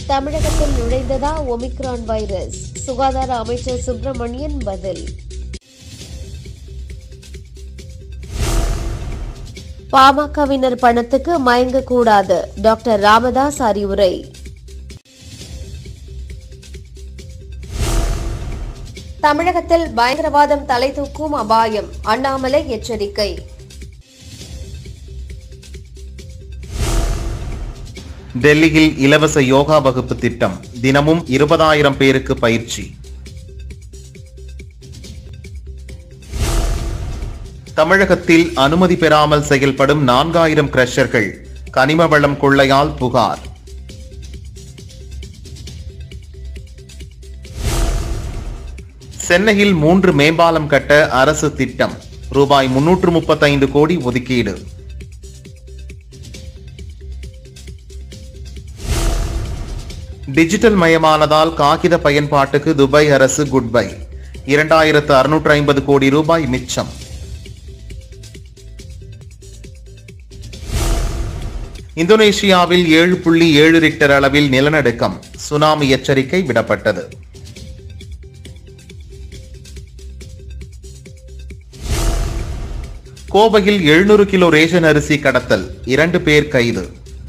தமிழகத்தில் நுழைந்ததா omicron virus சுகாதார அமைச்சர் சுப்பிரமணியன் பதில் பாமகவினர் பணத்துக்கு மயங்கக்கூடாது டாக்டர் ராமதாஸ் அறிவுரை தமிழகத்தில் பயங்கரவாதம் தலை தூக்கும் அபாயம் அண்ணாமலை எச்சரிக்கை டெல்லியில் இலவச யோகா வகுப்பு திட்டம் தினமும் இருபதாயிரம் பேருக்கு பயிற்சி தமிழகத்தில் அனுமதி பெறாமல் செயல்படும் நான்காயிரம் கிரஷர்கள் கனிம வளம் கொள்ளையால் புகார் சென்னையில் மூன்று மேம்பாலம் கட்ட அரசு திட்டம் ரூபாய் முன்னூற்று முப்பத்தைந்து கோடி ஒதுக்கீடு டிஜிட்டல் மயமானதால் காகித பயன்பாட்டுக்கு துபாய் அரசு குட் பை இரண்டாயிரத்து அறுநூற்று ஐம்பது கோடி ரூபாய் மிச்சம் இந்தோனேஷியாவில் ஏழு புள்ளி ஏழு ரிக்டர் அளவில் நிலநடுக்கம் சுனாமி எச்சரிக்கை விடப்பட்டது கோவையில் எழுநூறு கிலோ ரேஷன் அரிசி கடத்தல் இரண்டு பேர் கைது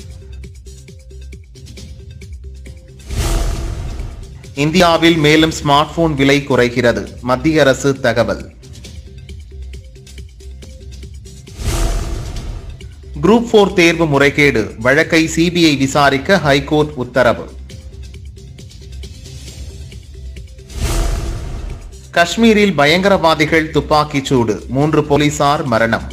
இந்தியாவில் மேலும் ஸ்மார்ட் போன் விலை குறைகிறது மத்திய அரசு தகவல் குரூப் போர் தேர்வு முறைகேடு வழக்கை சிபிஐ விசாரிக்க ஹைகோர்ட் உத்தரவு காஷ்மீரில் பயங்கரவாதிகள் துப்பாக்கிச் சூடு மூன்று போலீசார் மரணம்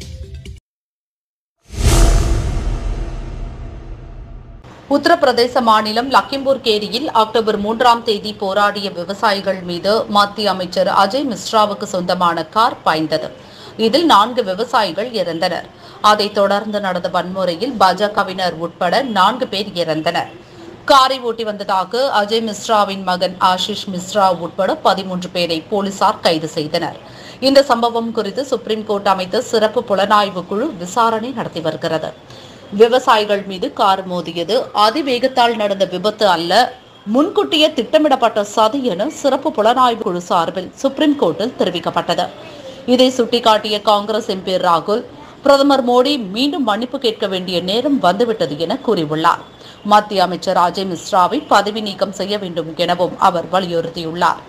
உத்தரப்பிரதேச மாநிலம் லக்கிம்பூர் கேரியில் அக்டோபர் மூன்றாம் தேதி போராடிய விவசாயிகள் மீது மத்திய அமைச்சர் அஜய் மிஸ்ராவுக்கு சொந்தமான கார் பாய்ந்தது இதில் நான்கு விவசாயிகள் இறந்தனர் அதைத் தொடர்ந்து நடந்த வன்முறையில் பாஜகவினர் உட்பட நான்கு பேர் இறந்தனர் காரை ஓட்டி வந்ததாக அஜய் மிஸ்ராவின் மகன் ஆஷிஷ் மிஸ்ரா உட்பட பதிமூன்று பேரை போலீசார் கைது செய்தனர் இந்த சம்பவம் குறித்து சுப்ரீம் கோர்ட் அமைத்த சிறப்பு புலனாய்வு குழு விசாரணை நடத்தி வருகிறது விவசாயிகள் மீது கார் மோதியது அதிவேகத்தால் நடந்த விபத்து அல்ல முன்கூட்டியே திட்டமிடப்பட்ட சதி என சிறப்பு புலனாய்வு குழு சார்பில் சுப்ரீம் கோர்ட்டில் தெரிவிக்கப்பட்டது இதை சுட்டிக்காட்டிய காங்கிரஸ் எம்பி ராகுல் பிரதமர் மோடி மீண்டும் மன்னிப்பு கேட்க வேண்டிய நேரம் வந்துவிட்டது என கூறியுள்ளார் மத்திய அமைச்சர் அஜய் மிஸ்ராவை பதவி நீக்கம் செய்ய வேண்டும் எனவும் அவர் வலியுறுத்தியுள்ளார்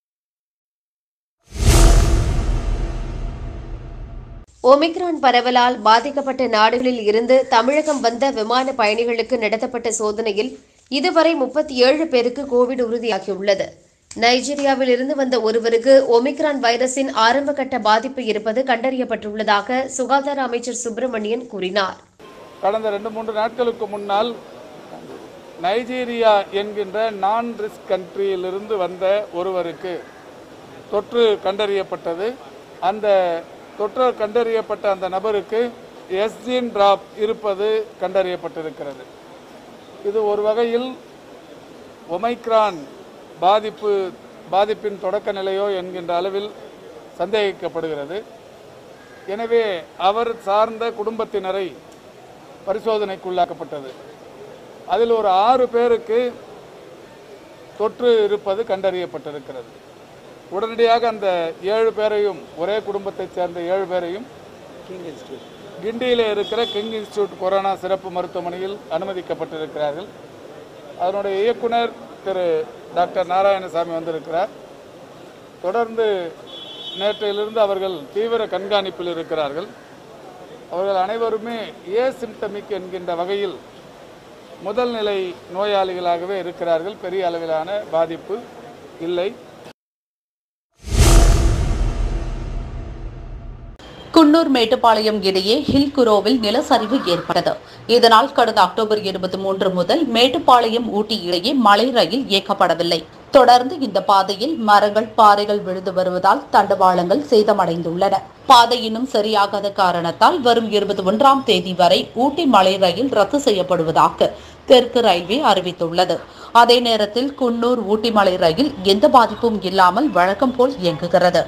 ஒமிக்ரான் பரவலால் பாதிக்கப்பட்ட நாடுகளில் இருந்து தமிழகம் வந்த விமான பயணிகளுக்கு நடத்தப்பட்ட சோதனையில் இதுவரை முப்பத்தி ஏழு பேருக்கு கோவிட் உறுதியாகியுள்ளது நைஜீரியாவில் இருந்து வந்த ஒருவருக்கு ஒமிக்ரான் வைரஸின் ஆரம்பகட்ட பாதிப்பு இருப்பது கண்டறியப்பட்டுள்ளதாக சுகாதார அமைச்சர் சுப்பிரமணியன் கூறினார் கடந்த ரெண்டு மூன்று நாட்களுக்கு முன்னால் நைஜீரியா என்கின்ற நான் ரிஸ்க் கண்ட்ரியிலிருந்து வந்த ஒருவருக்கு தொற்று கண்டறியப்பட்டது அந்த தொற்று கண்டறியப்பட்ட அந்த நபருக்கு எஸ்ஜின் டிராப் இருப்பது கண்டறியப்பட்டிருக்கிறது இது ஒரு வகையில் ஒமைக்ரான் பாதிப்பு பாதிப்பின் தொடக்க நிலையோ என்கின்ற அளவில் சந்தேகிக்கப்படுகிறது எனவே அவர் சார்ந்த குடும்பத்தினரை பரிசோதனைக்குள்ளாக்கப்பட்டது அதில் ஒரு ஆறு பேருக்கு தொற்று இருப்பது கண்டறியப்பட்டிருக்கிறது உடனடியாக அந்த ஏழு பேரையும் ஒரே குடும்பத்தைச் சேர்ந்த ஏழு பேரையும் கிண்டியில் இருக்கிற கிங் இன்ஸ்டியூட் கொரோனா சிறப்பு மருத்துவமனையில் அனுமதிக்கப்பட்டிருக்கிறார்கள் அதனுடைய இயக்குனர் திரு டாக்டர் நாராயணசாமி வந்திருக்கிறார் தொடர்ந்து நேற்றிலிருந்து அவர்கள் தீவிர கண்காணிப்பில் இருக்கிறார்கள் அவர்கள் அனைவருமே ஏசிம்டமிக் என்கின்ற வகையில் முதல் நிலை நோயாளிகளாகவே இருக்கிறார்கள் பெரிய அளவிலான பாதிப்பு இல்லை குன்னூர் மேட்டுப்பாளையம் இடையே ஹில் குரோவில் நிலச்சரிவு ஏற்பட்டது இதனால் கடந்த அக்டோபர் இருபத்தி மூன்று முதல் மேட்டுப்பாளையம் ஊட்டி இடையே மலை ரயில் இயக்கப்படவில்லை தொடர்ந்து இந்த பாதையில் மரங்கள் பாறைகள் விழுந்து வருவதால் தண்டவாளங்கள் சேதமடைந்துள்ளன பாதை இன்னும் சரியாகாத காரணத்தால் வரும் இருபத்தி ஒன்றாம் தேதி வரை ஊட்டி மலை ரயில் ரத்து செய்யப்படுவதாக தெற்கு ரயில்வே அறிவித்துள்ளது அதே நேரத்தில் குன்னூர் ஊட்டி மலை ரயில் எந்த பாதிப்பும் இல்லாமல் வழக்கம் போல் இயங்குகிறது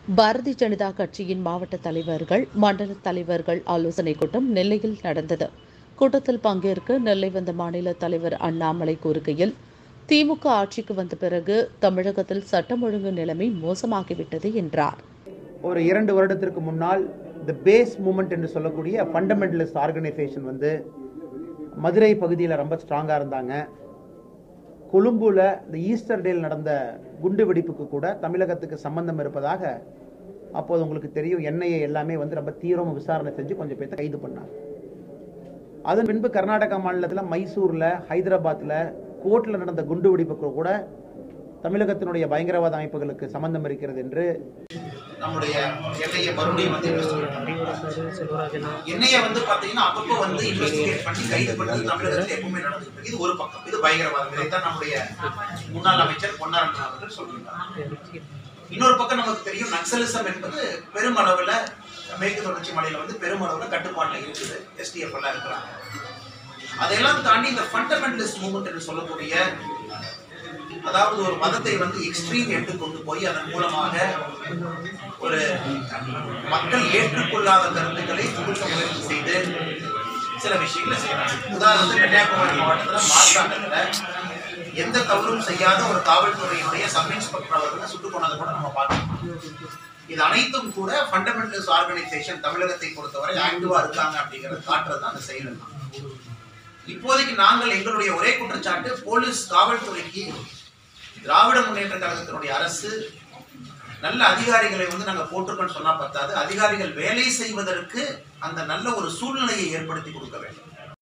பாரதிய ஜனதா கட்சியின் மாவட்ட தலைவர்கள் மண்டல தலைவர்கள் ஆலோசனைக் கூட்டம் நெல்லையில் நடந்தது கூட்டத்தில் பங்கேற்க நெல்லை வந்த மாநில தலைவர் அண்ணாமலை கூறுகையில் திமுக ஆட்சிக்கு வந்த பிறகு தமிழகத்தில் சட்டம் ஒழுங்கு நிலைமை மோசமாகிவிட்டது என்றார் ஒரு இரண்டு வருடத்திற்கு முன்னால் த பேஸ் மூமெண்ட் என்று சொல்லக்கூடிய ஃபண்டமெண்டலிஸ்ட் ஆர்கனைசேஷன் வந்து மதுரை பகுதியில் ரொம்ப ஸ்ட்ராங்காக இருந்தாங்க கொழும்புல இந்த ஈஸ்டர் டேல் நடந்த குண்டு வெடிப்புக்கு கூட தமிழகத்துக்கு சம்பந்தம் இருப்பதாக அப்போது உங்களுக்கு தெரியும் என்ஐஏ எல்லாமே வந்து ரொம்ப தீவிரமாக விசாரணை செஞ்சு கொஞ்சம் பேர்த்த கைது பண்ணாங்க அதன் பின்பு கர்நாடகா மாநிலத்தில் மைசூரில் ஹைதராபாத்தில் கோர்ட்டில் நடந்த குண்டு வெடிப்புக்கு கூட தமிழகத்தினுடைய பயங்கரவாத அமைப்புகளுக்கு சம்பந்தம் இருக்கிறது என்று நம்முடைய எல்லையை மறுபடியும் வந்து எண்ணெயை வந்து பாத்தீங்கன்னா அப்பப்போ வந்து இன்வெஸ்டிகேட் பண்ணி கைது பண்ணி தமிழகத்தில் எப்பவுமே நடந்துட்டு இருக்கு இது ஒரு பக்கம் இது பயங்கரவாதம் இதைத்தான் நம்முடைய முன்னாள் அமைச்சர் பொன்னாரன் அவர்கள் சொல்லியிருக்காங்க இன்னொரு பக்கம் நமக்கு தெரியும் நக்சலிசம் என்பது பெருமளவுல மேற்கு தொடர்ச்சி மலையில வந்து பெருமளவுல கட்டுப்பாட்டுல இருக்குது எஸ்டிஎஃப் எல்லாம் இருக்கிறாங்க அதையெல்லாம் தாண்டி இந்த ஃபண்டமெண்டலிஸ்ட் மூவ்மெண்ட் என்று சொல்லக்கூடிய அதாவது ஒரு மதத்தை வந்து எக்ஸ்ட்ரீம் எட்டு கொண்டு போய் அதன் மூலமாக ஒரு மக்கள் ஏற்றுக்கொள்ளாத கருத்துக்களை புகுத்த முயற்சி செய்து சில விஷயங்களை செய்யறாங்க உதாரணத்துக்கு கன்னியாகுமரி மாவட்டத்தில் மார்த்தாண்டத்துல எந்த தவறும் செய்யாத ஒரு காவல்துறையினுடைய சப் இன்ஸ்பெக்டர் அவர்களை சுட்டுக் கொண்டதை கூட நம்ம பார்க்கணும் இது அனைத்தும் கூட ஃபண்டமெண்டலிஸ்ட் ஆர்கனைசேஷன் தமிழகத்தை பொறுத்தவரை ஆக்டிவா இருக்காங்க அப்படிங்கறத காட்டுறது தான் அந்த செயல் தான் இப்போதைக்கு நாங்கள் எங்களுடைய ஒரே குற்றச்சாட்டு போலீஸ் காவல்துறைக்கு திராவிட முன்னேற்ற கழகத்தினுடைய அரசு நல்ல அதிகாரிகளை வந்து நாங்க போட்டிருக்கோம்னு சொன்னா பத்தாது அதிகாரிகள் வேலை செய்வதற்கு அந்த நல்ல ஒரு சூழ்நிலையை ஏற்படுத்தி கொடுக்க வேண்டும்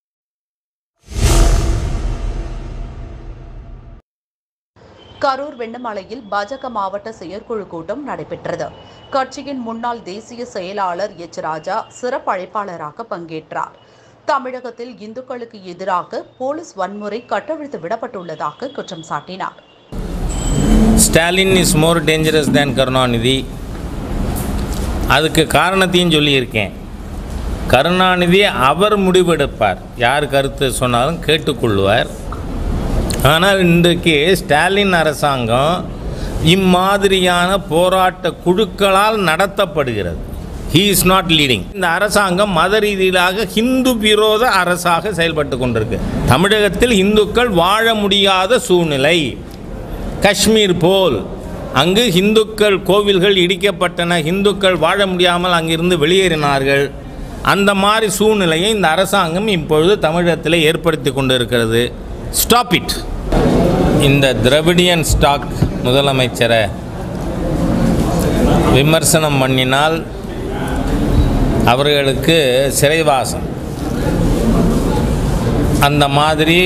கரூர் வெண்ணமலையில் பாஜக மாவட்ட செயற்குழு கூட்டம் நடைபெற்றது கட்சியின் முன்னாள் தேசிய செயலாளர் எச் ராஜா சிறப்பு அழைப்பாளராக பங்கேற்றார் தமிழகத்தில் இந்துக்களுக்கு எதிராக போலீஸ் வன்முறை கட்டவிழ்த்து விடப்பட்டுள்ளதாக குற்றம் சாட்டினார் Stalin is more dangerous than Karunanidhi அதுக்கு காரணத்தையும் சொல்லியிருக்கேன் கருணாநிதி அவர் முடிவெடுப்பார் யார் கருத்து சொன்னாலும் கேட்டுக்கொள்வார் ஆனால் இன்றைக்கு ஸ்டாலின் அரசாங்கம் இம்மாதிரியான போராட்ட குழுக்களால் நடத்தப்படுகிறது ஹீ இஸ் நாட் லீடிங் இந்த அரசாங்கம் மத ரீதியிலாக ஹிந்து விரோத அரசாக செயல்பட்டு கொண்டிருக்கு தமிழகத்தில் இந்துக்கள் வாழ முடியாத சூழ்நிலை காஷ்மீர் போல் அங்கு இந்துக்கள் கோவில்கள் இடிக்கப்பட்டன இந்துக்கள் வாழ முடியாமல் அங்கிருந்து வெளியேறினார்கள் அந்த மாதிரி சூழ்நிலையை இந்த அரசாங்கம் இப்பொழுது தமிழகத்தில் ஏற்படுத்தி கொண்டிருக்கிறது ஸ்டாப் இட் இந்த திரவிடியன் ஸ்டாக் முதலமைச்சரை விமர்சனம் பண்ணினால் அவர்களுக்கு சிறைவாசம் அந்த மாதிரி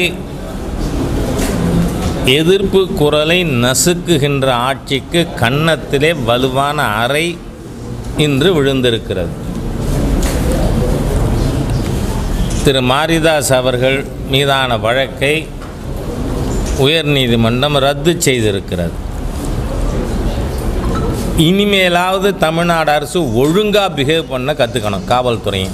எதிர்ப்பு குரலை நசுக்குகின்ற ஆட்சிக்கு கன்னத்திலே வலுவான அறை இன்று விழுந்திருக்கிறது திரு மாரிதாஸ் அவர்கள் மீதான வழக்கை உயர்நீதிமன்றம் ரத்து செய்திருக்கிறது இனிமேலாவது தமிழ்நாடு அரசு ஒழுங்காக பிஹேவ் பண்ண கற்றுக்கணும் காவல்துறையும்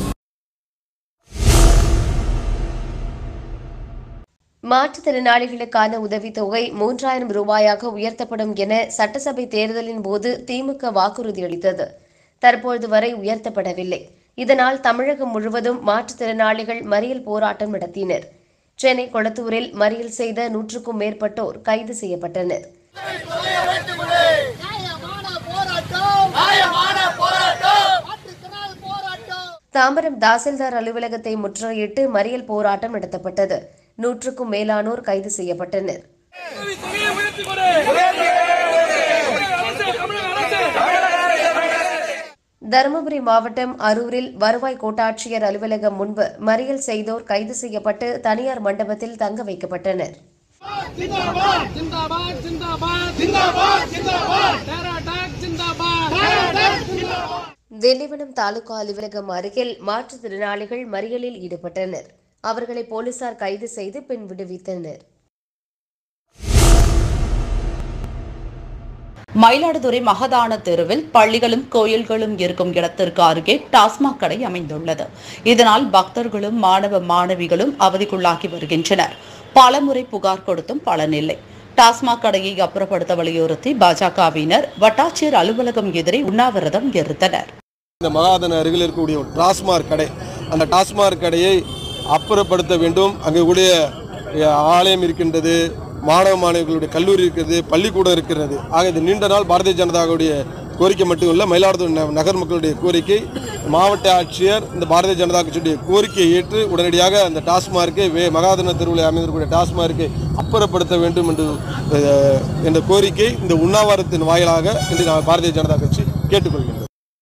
மாற்றுத்திறனாளிகளுக்கான உதவித்தொகை மூன்றாயிரம் ரூபாயாக உயர்த்தப்படும் என சட்டசபை தேர்தலின் போது திமுக வாக்குறுதியளித்தது தற்பொழுது வரை உயர்த்தப்படவில்லை இதனால் தமிழகம் முழுவதும் மாற்றுத்திறனாளிகள் மறியல் போராட்டம் நடத்தினர் சென்னை கொளத்தூரில் மறியல் செய்த நூற்றுக்கும் மேற்பட்டோர் கைது செய்யப்பட்டனர் நியாயமான போராட்டம் நியாயமான போராட்டம் மாற்றுத்திறனாளி போராட்டம் தாம்பரம் தாசில்தார் அலுவலகத்தை முற்றுகையிட்டு மறியல் போராட்டம் நடத்தப்பட்டது நூற்றுக்கும் மேலானோர் கைது செய்யப்பட்டனர் தருமபுரி மாவட்டம் அரூரில் வருவாய் கோட்டாட்சியர் அலுவலகம் முன்பு மறியல் செய்தோர் கைது செய்யப்பட்டு தனியார் மண்டபத்தில் தங்க வைக்கப்பட்டனர் ஜிந்தாபாத் ஜிந்தாபாத் ஜிந்தாபாத் ஜிந்தாபாத் ஜிந்தாபாத் டேராடாக் ஜிந்தாபாத் டேராடாக் ஜிந்தாபாத் திண்டிவனம் தாலுகா அலுவலகம் அருகில் மாற்றுத்திறனாளிகள் மறியலில் ஈடுபட்டனர் அவர்களை போலீசார் கைது செய்து பின் விடுவித்தனர் மயிலாடுதுறை மகதான தெருவில் பள்ளிகளும் கோயில்களும் இருக்கும் இடத்திற்கு அருகே டாஸ்மாக் கடை அமைந்துள்ளது இதனால் பக்தர்களும் மாணவ மாணவிகளும் அவதிக்குள்ளாகி வருகின்றனர் பலமுறை புகார் கொடுத்தும் பலனில்லை டாஸ்மாக் கடையை அப்புறப்படுத்த வலியுறுத்தி பாஜகவினர் வட்டாட்சியர் அலுவலகம் எதிரே உண்ணாவிரதம் இருந்தனர் இந்த மகாதன அருகில் இருக்கக்கூடிய ஒரு டாஸ்மாக் கடை அந்த டாஸ்மாக் கடையை அப்புறப்படுத்த வேண்டும் அங்கே கூடிய அஹ், ஆலயம் இருக்கின்றது மாணவ மாணவிகளுடைய கல்லூரி இருக்கிறது பள்ளிக்கூடம் இருக்கிறது ஆக இது நீண்ட நாள் பாரதிய ஜனதாவுடைய கோரிக்கை மட்டும் இல்லை மயிலாடுதுறை ந- நகர் மக்களுடைய கோரிக்கை மாவட்ட ஆட்சியர் இந்த பாரதிய ஜனதா கட்சியுடைய கோரிக்கையை ஏற்று உடனடியாக அந்த டாஸ்மார்க்கை வே மகாதன தெருவில் அமைந்திருக்கக்கூடிய டாஸ்மார்க்கை அப்புறப்படுத்த வேண்டும் என்று அஹ், என்ற கோரிக்கை இந்த உண்ணாவிரத்தின் வாயிலாக இன்று நான் பாரதிய ஜனதா கட்சி கேட்டுக்கொள்கின்றது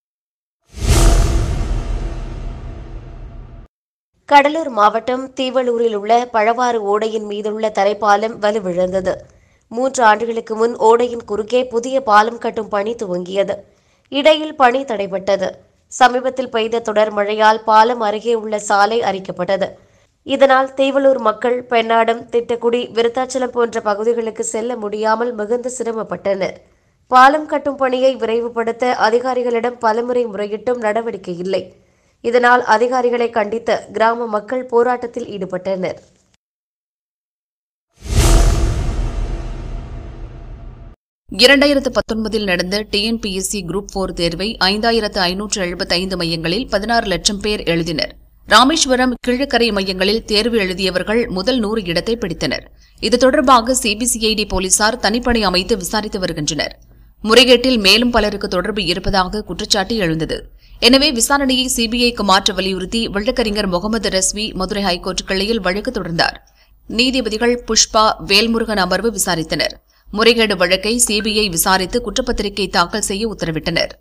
கடலூர் மாவட்டம் தீவலூரில் உள்ள பழவாறு ஓடையின் மீதுள்ள தரைப்பாலம் வலுவிழந்தது மூன்று ஆண்டுகளுக்கு முன் ஓடையின் குறுக்கே புதிய பாலம் கட்டும் பணி துவங்கியது இடையில் பணி தடைபட்டது சமீபத்தில் பெய்த தொடர் மழையால் பாலம் அருகே உள்ள சாலை அரிக்கப்பட்டது இதனால் தீவலூர் மக்கள் பெண்ணாடம் திட்டக்குடி விருத்தாச்சலம் போன்ற பகுதிகளுக்கு செல்ல முடியாமல் மிகுந்த சிரமப்பட்டனர் பாலம் கட்டும் பணியை விரைவுபடுத்த அதிகாரிகளிடம் பலமுறை முறையிட்டும் நடவடிக்கை இல்லை இதனால் அதிகாரிகளை கண்டித்து கிராம மக்கள் போராட்டத்தில் ஈடுபட்டனர் இரண்டாயிரத்து பத்தொன்பதில் நடந்த டிஎன்பிஎஸ்சி குரூப் போர் தேர்வை ஐந்தாயிரத்து ஐநூற்று எழுபத்தைந்து மையங்களில் பதினாறு லட்சம் பேர் எழுதினர் ராமேஸ்வரம் கிழக்கரை மையங்களில் தேர்வு எழுதியவர்கள் முதல் நூறு இடத்தை பிடித்தனர் இது தொடர்பாக சிபிசிஐடி போலீசார் தனிப்படை அமைத்து விசாரித்து வருகின்றனர் முறைகேட்டில் மேலும் பலருக்கு தொடர்பு இருப்பதாக குற்றச்சாட்டு எழுந்தது எனவே விசாரணையை சிபிஐக்கு மாற்ற வலியுறுத்தி வழக்கறிஞர் முகமது ரஸ்வி மதுரை ஹைகோர்ட் கிளையில் வழக்கு தொடர்ந்தார் நீதிபதிகள் புஷ்பா வேல்முருகன் அமர்வு விசாரித்தனர் முறைகேடு வழக்கை சிபிஐ விசாரித்து குற்றப்பத்திரிகை தாக்கல் செய்ய உத்தரவிட்டனர்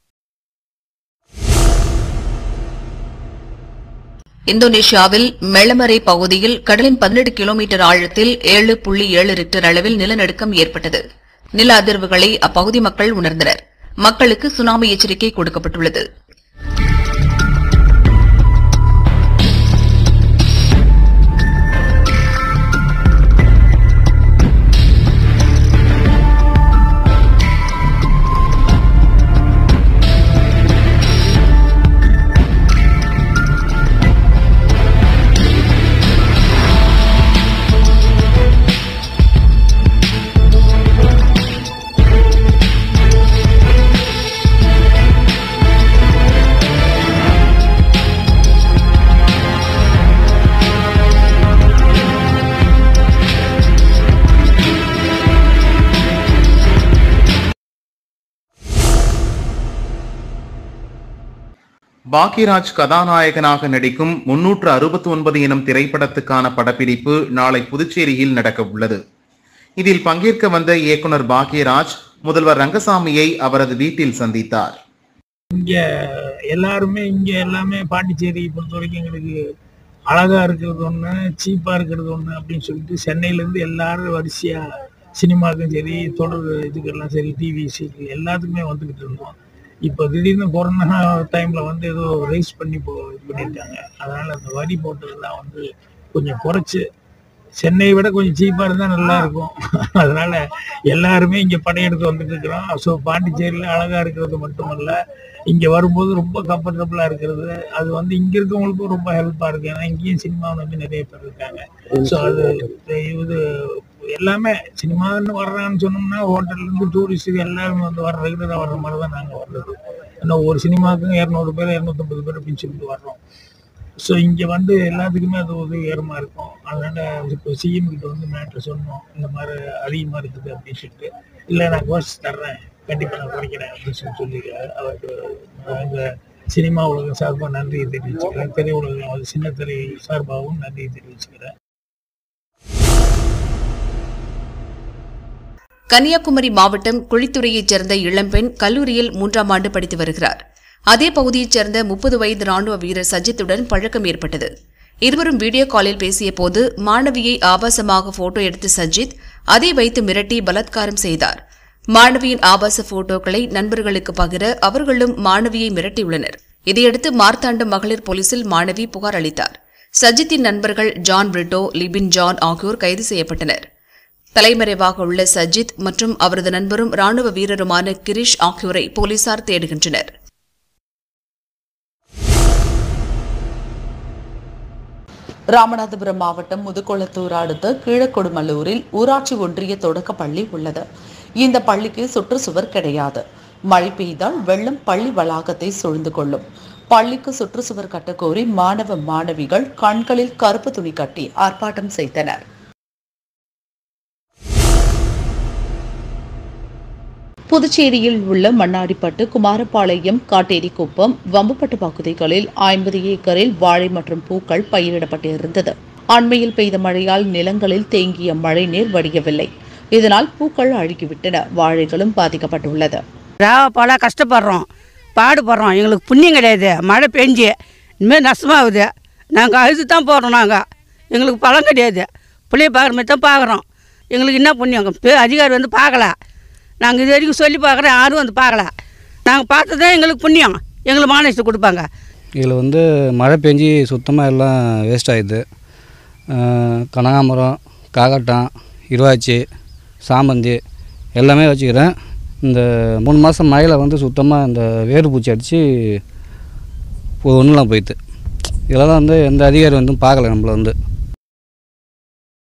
இந்தோனேஷியாவில் மெளமரை பகுதியில் கடலின் பதினெட்டு கிலோமீட்டர் ஆழத்தில் ஏழு புள்ளி ஏழு ரிக்டர் அளவில் நிலநடுக்கம் ஏற்பட்டது நில அதிர்வுகளை அப்பகுதி மக்கள் உணர்ந்தனர் மக்களுக்கு சுனாமி எச்சரிக்கை கொடுக்கப்பட்டுள்ளது பாக்கியராஜ் கதாநாயகனாக நடிக்கும் முன்னூற்று அறுபத்தி ஒன்பது எனும் திரைப்படத்துக்கான படப்பிடிப்பு நாளை புதுச்சேரியில் நடக்க உள்ளது இதில் பங்கேற்க வந்த இயக்குனர் பாக்கியராஜ் முதல்வர் ரங்கசாமியை அவரது வீட்டில் சந்தித்தார் இங்க எல்லாருமே இங்க எல்லாமே பாண்டிச்சேரி பொறுத்த வரைக்கும் எங்களுக்கு அழகா இருக்கிறது ஒண்ணு சீப்பா இருக்கிறது ஒண்ணு அப்படின்னு சொல்லிட்டு சென்னையில இருந்து எல்லாரும் வரிசையா சினிமாவுக்கும் சரி தொடர் இதுக்கெல்லாம் சரி டிவி சீரியல் எல்லாத்துக்குமே வந்துகிட்டு இருந்தோம் இப்போ திடீர்னு கொரோனா டைம்ல வந்து ஏதோ ரைஸ் பண்ணி போ இது பண்ணியிருக்காங்க அதனால அந்த வரி போட்டதெல்லாம் வந்து கொஞ்சம் குறைச்சு சென்னையை விட கொஞ்சம் சீப்பா இருந்தா நல்லா இருக்கும் அதனால எல்லாருமே இங்க படையெடுத்து வந்துட்டு இருக்கிறோம் ஸோ பாண்டிச்சேரியில அழகா இருக்கிறது மட்டுமல்ல இங்க வரும்போது ரொம்ப கம்ஃபர்டபுளா இருக்கிறது அது வந்து இங்க இருக்கவங்களுக்கும் ரொம்ப ஹெல்ப்பா இருக்கு ஏன்னா இங்கேயும் சினிமா வந்து நிறைய பேர் இருக்காங்க ஸோ அது இது எல்லாமே சினிமான்னு வர்றான்னு சொன்னோம்னா ஹோட்டல்ல இருந்து டூரிஸ்ட் எல்லாரும் வந்து வர ரெகுலரா வர்ற மாதிரி தான் நாங்க வர்றது இன்னும் ஒரு சினிமாவுக்கும் இரநூறு பேர் இரநூத்தம்பது பேர் அப்படின்னு சொல்லிட்டு வர்றோம் ஸோ இங்கே வந்து எல்லாத்துக்குமே அது உதவிகரமாக இருக்கும் அதனால இப்போ சிஎம் கிட்ட வந்து மேட்ரு சொன்னோம் இந்த மாதிரி அதிகமாக இருக்குது அப்படின்னு சொல்லிட்டு இல்லை நான் கோர்ஸ் தர்றேன் கண்டிப்பாக நான் குறைக்கிறேன் அப்படின்னு சொல்லி சொல்லியிருக்காரு அவருக்கு எங்கள் சினிமா உலகம் சார்பாக நன்றியை தெரிவிச்சுக்கிறேன் திரையுலகம் அது சின்ன திரை சார்பாகவும் நன்றியை தெரிவிச்சுக்கிறேன் கன்னியாகுமரி மாவட்டம் குழித்துறையைச் சேர்ந்த இளம்பெண் கல்லூரியில் மூன்றாம் ஆண்டு படித்து வருகிறார் அதே பகுதியைச் சேர்ந்த முப்பது வயது ராணுவ வீரர் சஜித்துடன் பழக்கம் ஏற்பட்டது இருவரும் வீடியோ காலில் பேசியபோது மாணவியை ஆபாசமாக போட்டோ எடுத்த சஜித் அதை வைத்து மிரட்டி பலாத்காரம் செய்தார் மாணவியின் ஆபாச போட்டோக்களை நண்பர்களுக்கு பகிர அவர்களும் மாணவியை மிரட்டியுள்ளனர் இதையடுத்து மார்த்தாண்டம் மகளிர் போலீசில் மாணவி புகார் அளித்தார் சஜித்தின் நண்பர்கள் ஜான் பிரிட்டோ லிபின் ஜான் ஆகியோர் கைது செய்யப்பட்டனர் தலைமறைவாக உள்ள சஜித் மற்றும் அவரது நண்பரும் ராணுவ வீரருமான கிரிஷ் ஆகியோரை போலீசார் தேடுகின்றனர் ராமநாதபுரம் மாவட்டம் முதுகுளத்தூர் அடுத்த கீழக்கொடுமல்லூரில் ஊராட்சி ஒன்றிய தொடக்க பள்ளி உள்ளது இந்த பள்ளிக்கு சுற்றுச்சுவர் கிடையாது மழை பெய்தால் வெள்ளம் பள்ளி வளாகத்தை சூழ்ந்து கொள்ளும் பள்ளிக்கு சுற்றுச்சுவர் கட்டக்கோரி மாணவ மாணவிகள் கண்களில் கருப்பு துணி கட்டி ஆர்ப்பாட்டம் செய்தனர் புதுச்சேரியில் உள்ள மண்ணாடிப்பட்டு குமாரபாளையம் காட்டேரிக்குப்பம் வம்புப்பட்டு பகுதிகளில் ஐம்பது ஏக்கரில் வாழை மற்றும் பூக்கள் பயிரிடப்பட்டிருந்தது அண்மையில் பெய்த மழையால் நிலங்களில் தேங்கிய மழைநீர் வடியவில்லை இதனால் பூக்கள் அழுகிவிட்டன வாழைகளும் பாதிக்கப்பட்டுள்ளது பல கஷ்டப்படுறோம் பாடுபடுறோம் எங்களுக்கு புண்ணியம் கிடையாது மழை பெஞ்சு இனிமேல் நஷ்டமாகுது நாங்கள் அழுது தான் போடுறோம் நாங்கள் எங்களுக்கு பழம் கிடையாது பிள்ளைய பார்க்குற மாதிரி தான் பார்க்குறோம் எங்களுக்கு என்ன புண்ணியம் பெ- அதிகாரி வந்து பார்க்கல நாங்கள் இது வரைக்கும் சொல்லி பார்க்குறோம் யாரும் வந்து பார்க்கல நாங்கள் பார்த்தது தான் எங்களுக்கு புண்ணியம் எங்களுக்கு மானியத்தை கொடுப்பாங்க இதில் வந்து மழை பெஞ்சி சுத்தமாக எல்லாம் வேஸ்ட் ஆகிடுது கனகாமரம் காக்கட்டான் இருவாச்சி சாமந்தி எல்லாமே வச்சுக்கிறேன் இந்த மூணு மாதம் மழையில் வந்து சுத்தமாக இந்த வேறு பூச்சி அடித்து ஒன்றுலாம் போயிடுது இதெல்லாம் வந்து எந்த அதிகாரி வந்து பார்க்கல நம்மள வந்து